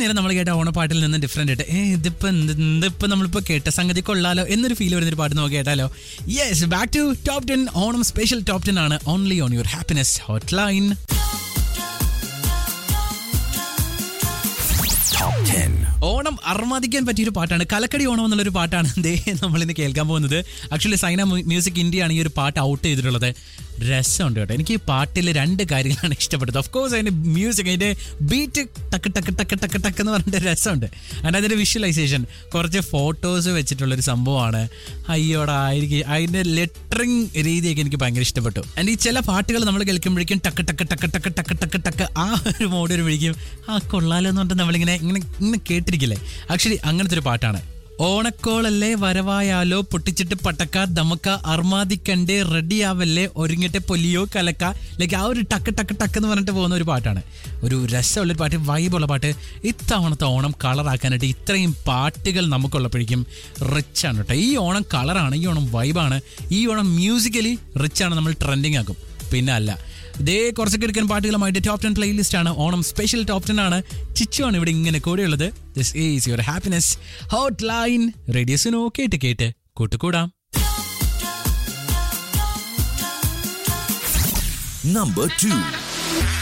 നേരം നമ്മൾ കേട്ട ഓണപ്പാട്ടിൽ നിന്ന് ഡിഫറെന്റ് ആയിട്ട് ഏ ഇതിപ്പോ എന്ത് ഇതിപ്പോ നമ്മളിപ്പോ കേട്ട സംഗതി കൊള്ളാലോ എന്നൊരു ഫീൽ വരുന്നൊരു പാട്ട് നമുക്ക് കേട്ടാലോ yes back to top ten Onam special top ten ആണ് only on your happiness hot line Onam അർമാദിക്കാൻ പറ്റിയൊരു പാട്ടാണ് കലക്കടി ഓണം എന്നുള്ളൊരു പാട്ടാണ് ദേ നമ്മളിന്ന് കേൾക്കാൻ പോകുന്നത് ആക്ച്വലി സൈന മ്യൂസിക് ഇന്ത്യ ആണ് ഈ ഒരു പാട്ട് ഔട്ട് ചെയ്തിട്ടുള്ളത് രസമുണ്ട് കേട്ടോ എനിക്ക് ഈ പാട്ടിൽ രണ്ട് കാര്യങ്ങളാണ് ഇഷ്ടപ്പെട്ടത് ഓഫ് കോഴ്സ് അതിന്റെ മ്യൂസിക് അതിന്റെ ബീറ്റ് ടക്ക് ടക്ക് ടക്ക് ടക്ക് ടക്ക് എന്ന് പറഞ്ഞിട്ട് രസമുണ്ട് അതിൻ്റെ അതിന്റെ വിഷ്വലൈസേഷൻ കുറച്ച് ഫോട്ടോസ് വെച്ചിട്ടുള്ളൊരു സംഭവമാണ് അയ്യോടാ എനിക്ക് അതിന്റെ ലെറ്ററിങ് രീതിയൊക്കെ എനിക്ക് ഭയങ്കര ഇഷ്ടപ്പെട്ടു ആൻഡ് ഈ ചില പാട്ടുകൾ നമ്മൾ കേൾക്കുമ്പോഴേക്കും ടക്ക് ടക്ക് ടക്ക് ടക്ക് ടക്ക് ടക്ക് ടക്ക് ആ ഒരു മോഡ് വരുമ്പോഴേക്കും ആ കൊള്ളാലോ എന്ന് പറഞ്ഞിട്ട് നമ്മളിങ്ങനെ ഇങ്ങനെ ഇങ്ങനെ കേട്ടിരിക്കില്ലേ ആക്ച്വലി അങ്ങനത്തെ ഒരു പാട്ടാണ് ഓണക്കോളല്ലേ വരവായാലോ പൊട്ടിച്ചിട്ട് പട്ടക്ക ദമക്ക അർമാദിക്കണ്ടേ റെഡിയാവല്ലേ ഒരുങ്ങിട്ട് പൊലിയോ കലക്ക ലൈക്ക് ആ ഒരു ടക്ക് ടക്ക് ടക്ക് എന്ന് പറഞ്ഞിട്ട് പോകുന്ന ഒരു പാട്ടാണ് ഒരു രസമുള്ളൊരു പാട്ട് വൈബുള്ള പാട്ട് ഇത്തവണത്തെ ഓണം കളറാക്കാനായിട്ട് ഇത്രയും പാട്ടുകൾ നമുക്കുള്ളപ്പോഴേക്കും റിച്ചാണ് കേട്ടോ ഈ ഓണം കളറാണ് ഈ ഓണം വൈബാണ് ഈ ഓണം മ്യൂസിക്കലി റിച്ചാണ് നമ്മൾ ട്രെൻഡിങ് ആക്കും പിന്നെ അല്ല ഇതേ കുറച്ചൊക്കെ എടുക്കുന്ന പാട്ടുകളുമായിട്ട് ടോപ്പ് ടെൻ പ്ലേലിസ്റ്റ് ആണ് ഓണം സ്പെഷ്യൽ ടോപ്പ് ടെൻ ആണ് ചിച്ചു ആണ് ഇവിടെ ഇങ്ങനെ കൂടെയുള്ളത് this is your happiness hot line റേഡിയോസിനോ കേട്ട് കേട്ട് കൂട്ടുകൂടാം Number two.